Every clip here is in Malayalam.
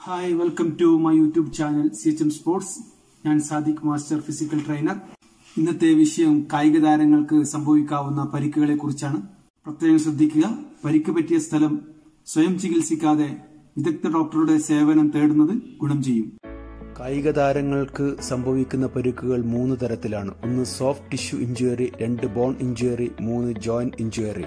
hi welcome to my YouTube channel C H M sports ഞാൻ സാദിഖ് മാസ്റ്റർ ഫിസിക്കൽ ട്രെയിനർ ഇന്നത്തെ വിഷയം കായിക താരങ്ങൾക്ക് സംഭവിക്കാവുന്ന പരിക്കുകളെ കുറിച്ചാണ് പ്രത്യേകം ശ്രദ്ധിക്കുക പരിക്ക് പറ്റിയ സ്ഥലം സ്വയം ചികിത്സിക്കാതെ വിദഗ്ധ ഡോക്ടറുടെ സേവനം തേടുന്നത് ഗുണം ചെയ്യും കായിക താരങ്ങൾക്ക് സംഭവിക്കുന്ന പരിക്കുകൾ മൂന്ന് തരത്തിലാണ് ഒന്ന് സോഫ്റ്റ് ടിഷ്യൂ ഇഞ്ചുറി രണ്ട് ബോൺ ഇഞ്ചുറി മൂന്ന് ജോയിന്റ് ഇഞ്ചുറി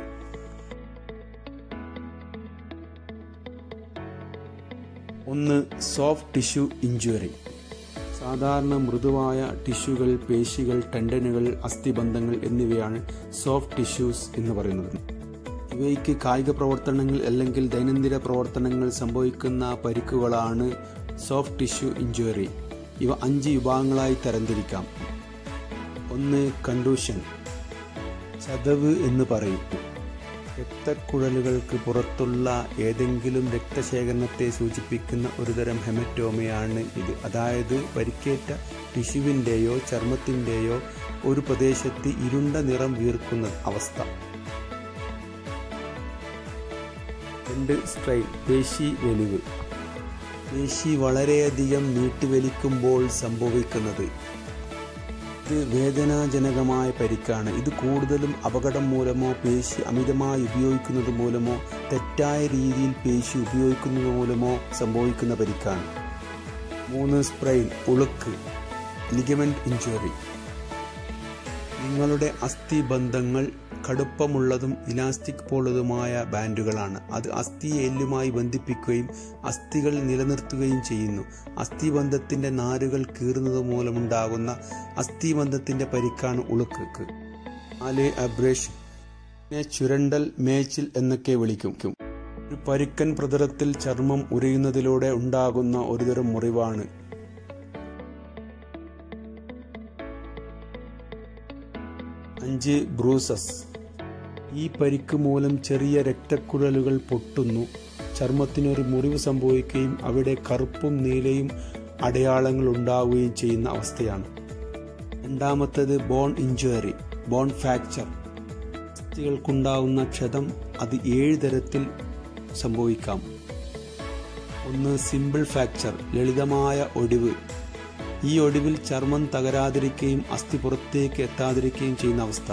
ഒന്ന് സോഫ്റ്റ് ടിഷ്യൂ ഇഞ്ചുറി സാധാരണ മൃദുവായ ടിഷ്യൂകൾ പേശികൾ ടെൻഡനുകൾ അസ്ഥിബന്ധങ്ങൾ എന്നിവയാണ് സോഫ്റ്റ് ടിഷ്യൂസ് എന്ന് പറയുന്നത് ഇവയ്ക്ക് കായിക പ്രവർത്തനങ്ങൾ അല്ലെങ്കിൽ ദൈനംദിന പ്രവർത്തനങ്ങൾ സംഭവിക്കുന്ന പരിക്കുകളാണ് സോഫ്റ്റ് ടിഷ്യൂ ഇഞ്ചുറി ഇവ അഞ്ച് വിഭാഗങ്ങളായി തരംതിരിക്കാം ഒന്ന് കണ്ടൂഷൻ ചതവ് എന്ന് പറയും രക്തക്കുഴലുകൾക്ക് പുറത്തുള്ള ഏതെങ്കിലും രക്തശേഖരണത്തെ സൂചിപ്പിക്കുന്ന ഒരുതരം ഹെമറ്റോമയാണ് ഇത് അതായത് പരിക്കേറ്റ ടിഷ്യുവിൻ്റെയോ ചർമ്മത്തിൻ്റെയോ ഒരു പ്രദേശത്ത് ഇരുണ്ട നിറം വീർക്കുന്ന അവസ്ഥ രണ്ട് സ്ട്രെയിൻ പേശി വലിവ് പേശി വളരെയധികം നീട്ടിവലിക്കുമ്പോൾ സംഭവിക്കുന്നത് ഇത് വേദനാജനകമായ പരിക്കാണ് ഇത് കൂടുതലും അപകടം മൂലമോ പേശി അമിതമായി ഉപയോഗിക്കുന്നത് മൂലമോ തെറ്റായ രീതിയിൽ പേശി ഉപയോഗിക്കുന്നത് മൂലമോ സംഭവിക്കുന്ന പരിക്കാണ് മൂന്ന് സ്പ്രെയിൻ ഉളുക്ക് ലിഗമെന്റ് ഇഞ്ചുറി നിങ്ങളുടെ അസ്ഥിബന്ധങ്ങൾ കടുപ്പമുള്ളതും ഇലാസ്റ്റിക് പോലുള്ളതുമായ ബാൻഡുകളാണ് അത് അസ്ഥിയെ എല്ലുമായി ബന്ധിപ്പിക്കുകയും അസ്ഥികൾ നിലനിർത്തുകയും ചെയ്യുന്നു അസ്ഥിബന്ധത്തിന്റെ നാരുകൾ കീറുന്നത് മൂലമുണ്ടാകുന്ന അസ്ഥിബന്ധത്തിന്റെ പരിക്കാണ് ഉളുക്ക് നാല് അബ്രേഷൻ ചുരണ്ടൽ മേച്ചിൽ എന്നൊക്കെ വിളിക്കും ഒരു പരുക്കൻ പ്രതലത്തിൽ ചർമ്മം ഉരയുന്നതിലൂടെ ഉണ്ടാകുന്ന ഒരുതരം മുറിവാണ് അഞ്ച് ബ്രൂസസ് ഈ പരിക്ക് മൂലം ചെറിയ രക്തക്കുഴലുകൾ പൊട്ടുന്നു ചർമ്മത്തിനൊരു മുറിവ് സംഭവിക്കുകയും അവിടെ കറുപ്പും നീലയും അടയാളങ്ങൾ ഉണ്ടാവുകയും ചെയ്യുന്ന അവസ്ഥയാണ് രണ്ടാമത്തേത് ബോൺ ഇഞ്ചുറി ബോൺ ഫ്രാക്ചർ അസ്ഥികൾക്കുണ്ടാവുന്ന ക്ഷതം അത് ഏഴ് തരത്തിൽ സംഭവിക്കാം ഒന്ന് സിമ്പിൾ ഫ്രാക്ചർ ലളിതമായ ഒടിവ് ഈ ഒടിവിൽ ചർമ്മം തകരാതിരിക്കുകയും അസ്ഥി പുറത്തേക്ക് എത്താതിരിക്കുകയും ചെയ്യുന്ന അവസ്ഥ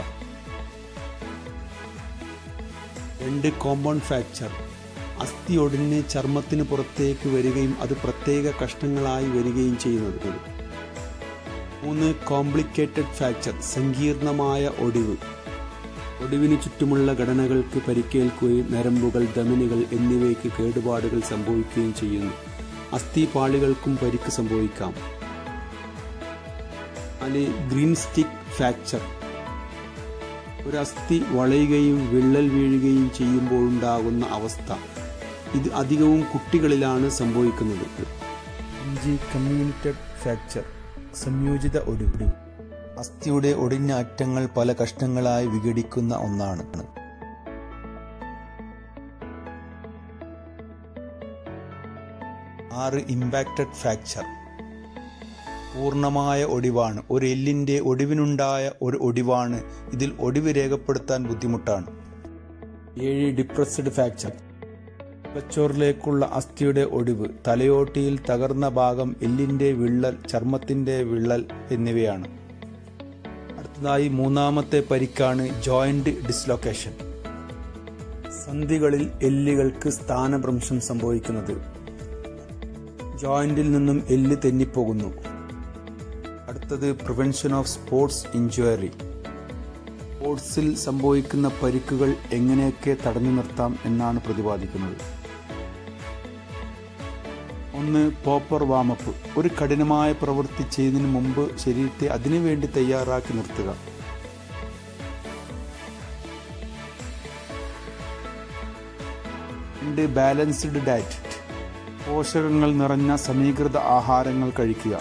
രണ്ട് കോമ്പൗണ്ട് ഫ്രാക്ചർ അസ്ഥി ഒടിഞ്ഞ് ചർമ്മത്തിന് പുറത്തേക്ക് വരികയും അത് പ്രത്യേക കഷ്ണങ്ങളായി വരികയും ചെയ്യുന്നത് മൂന്ന് കോംപ്ലിക്കേറ്റഡ് ഫ്രാക്ചർ സങ്കീർണമായ ഒടിവ് ഒടിവിന് ചുറ്റുമുള്ള ഘടനകൾക്ക് പരിക്കേൽക്കുകയും നരമ്പുകൾ ധമനികൾ എന്നിവയ്ക്ക് കേടുപാടുകൾ സംഭവിക്കുകയും ചെയ്യുന്നു അസ്ഥിപാളികൾക്കും പരിക്ക് സംഭവിക്കാം നാല് ഗ്രീൻ സ്റ്റിക്ക് ഫ്രാക്ചർ ഒരു അസ്ഥി വളയുകയും വിള്ളൽ വീഴുകയും ചെയ്യുമ്പോഴുണ്ടാകുന്ന അവസ്ഥ ഇത് അധികവും കുട്ടികളിലാണ് സംഭവിക്കുന്നത് അഞ്ച് കമ്മ്യൂണിറ്റഡ് ഫ്രാക്ചർ സംയോജിത ഒടിവ് അസ്ഥിയുടെ ഒടിഞ്ഞ അറ്റങ്ങൾ പല കഷ്ണങ്ങളായി വിഘടിക്കുന്ന ഒന്നാണ് ആറ് ഇമ്പാക്റ്റഡ് ഫ്രാക്ചർ പൂർണ്ണമായ ഒടിവാണ് ഒരു എല്ലിന്റെ ഒടിവിനുണ്ടായ ഒരു ഒടിവാണ് ഇതിൽ ഒടിവ് രേഖപ്പെടുത്താൻ ബുദ്ധിമുട്ടാണ് ഏഴ് ഡിപ്രസ്ഡ് ഫ്രാക്ചർ തലച്ചോറിലേക്കുള്ള അസ്ഥിയുടെ ഒടിവ് തലയോട്ടിയിൽ തകർന്ന ഭാഗം എല്ലിന്റെ വിള്ളൽ ചർമ്മത്തിന്റെ വിള്ളൽ എന്നിവയാണ് അടുത്തതായി മൂന്നാമത്തെ പരിക്കാണ് ജോയിന്റ് ഡിസ്ലൊക്കേഷൻ സന്ധികളിൽ എല്ലുകൾക്ക് സ്ഥാനഭ്രംശം സംഭവിക്കുന്നത് ജോയിന്റിൽ നിന്നും എല്ല് തെന്നിപ്പോകുന്നു അടുത്തത് പ്രിവെൻഷൻ ഓഫ് സ്പോർട്സ് ഇഞ്ചുറി സ്പോർട്സിൽ സംഭവിക്കുന്ന പരിക്കുകൾ എങ്ങനെയൊക്കെ തടഞ്ഞു നിർത്താം എന്നാണ് പ്രതിപാദിക്കുന്നത് ഒന്ന് പോപ്പർ വാമപ്പ് ഒരു കഠിനമായ പ്രവൃത്തി ചെയ്യുന്നതിന് മുമ്പ് ശരീരത്തെ അതിനുവേണ്ടി തയ്യാറാക്കി നിർത്തുക രണ്ട് ബാലൻസ്ഡ് ഡയറ്റ് പോഷകങ്ങൾ നിറഞ്ഞ സമീകൃത ആഹാരങ്ങൾ കഴിക്കുക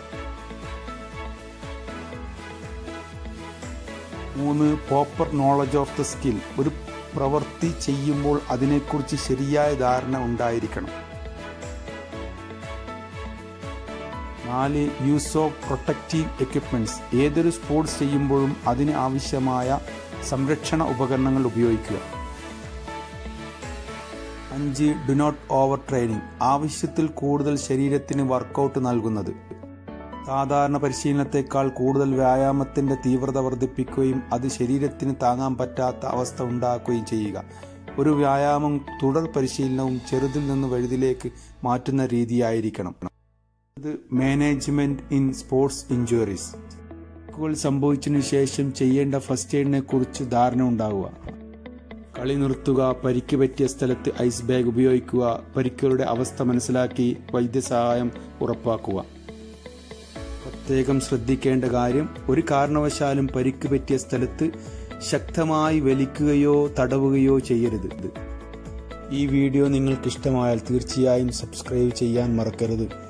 മൂന്ന് proper knowledge of the skill ഒരു പ്രവൃത്തി ചെയ്യുമ്പോൾ അതിനെക്കുറിച്ച് ശരിയായ ധാരണ ഉണ്ടായിരിക്കണം നാല് യൂസ് ഓഫ് പ്രൊട്ടക്റ്റീവ് എക്യുപ്മെന്റ്സ് ഏതൊരു സ്പോർട്സ് ചെയ്യുമ്പോഴും അതിന് ആവശ്യമായ സംരക്ഷണ ഉപകരണങ്ങൾ ഉപയോഗിക്കുക അഞ്ച് ഡു നോട്ട് ഓവർ ട്രെയിനിങ് ആവശ്യത്തിൽ കൂടുതൽ ശരീരത്തിന് വർക്കൗട്ട് നൽകുന്നത് സാധാരണ പരിശീലനത്തെക്കാൾ കൂടുതൽ വ്യായാമത്തിന്റെ തീവ്രത വർദ്ധിപ്പിക്കുകയും അത് ശരീരത്തിന് താങ്ങാൻ പറ്റാത്ത അവസ്ഥ ഉണ്ടാക്കുകയും ചെയ്യുക ഒരു വ്യായാമം തുടർ പരിശീലനവും ചെറുതിൽ നിന്ന് വലുതിലേക്ക് മാറ്റുന്ന രീതിയായിരിക്കണം ഇത് മാനേജ്മെന്റ് ഇൻ സ്പോർട്സ് ഇഞ്ചുറീസ് പരിക്കുകൾ സംഭവിച്ചതിനു ശേഷം ചെയ്യേണ്ട ഫസ്റ്റ് എയ്ഡിനെ കുറിച്ച് ധാരണ ഉണ്ടാവുക കളി നിർത്തുക പരിക്ക് പറ്റിയ സ്ഥലത്ത് ഐസ് ബാഗ് ഉപയോഗിക്കുക പരിക്കുകളുടെ അവസ്ഥ മനസ്സിലാക്കി വൈദ്യസഹായം ഉറപ്പാക്കുക പ്രത്യേകം ശ്രദ്ധിക്കേണ്ട കാര്യം ഒരു കാരണവശാലും പരിക്ക് പറ്റിയ സ്ഥലത്ത് ശക്തമായി വലിക്കുകയോ തടവുകയോ ചെയ്യരുത് ഈ വീഡിയോ നിങ്ങൾക്ക് ഇഷ്ടമായാൽ തീർച്ചയായും സബ്സ്ക്രൈബ് ചെയ്യാൻ മറക്കരുത്